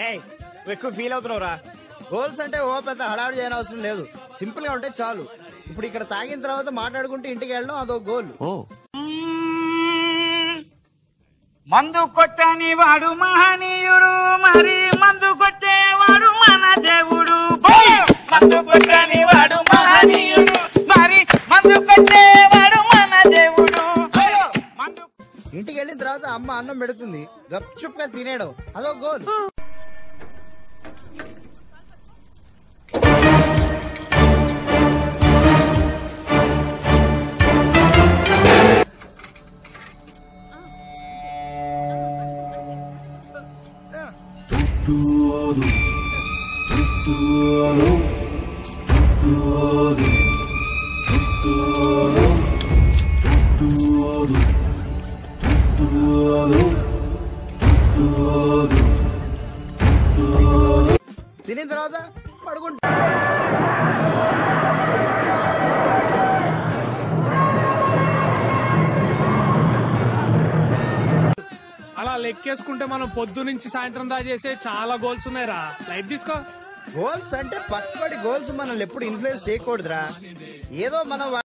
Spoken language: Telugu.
ఏయ్ నువ్వు ఎక్కువ ఫీల్ అవుతున్నావురా గోల్స్ అంటే ఓ పెద్ద హడావిడి చేయని అవసరం లేదు సింపుల్ గా ఉంటే చాలు ఇప్పుడు ఇక్కడ తాగిన తర్వాత మాట్లాడుకుంటూ ఇంటికి వెళ్ళడం అదో గోల్ ఓ మందు కొట్టని వాడు మహనీయుడు మరి మందు కొట్టేవాడు మన దేవుడు మందు కొట్టని వాడు మహనీయుడు మరి మందు కొట్టేవాడు మన దేవుడు మందు ఇంటికి వెళ్ళిన తర్వాత అమ్మ అన్నం పెడుతుంది గప్చుప్ గా తినేయడం అదో గోల్ తినిన తర్వాత పడుకుంటా అలా లెక్కేసుకుంటే మనం పొద్దు నుంచి సాయంత్రం దాకా చేసే చాలా గోల్స్ ఉన్నాయిరా లైట్ తీసుకో గోల్స్ అంటే పక్కడి గోల్స్ మనల్ని ఎప్పుడు ఇన్ఫ్లుయెన్స్ చేయకూడదురా ఏదో మనం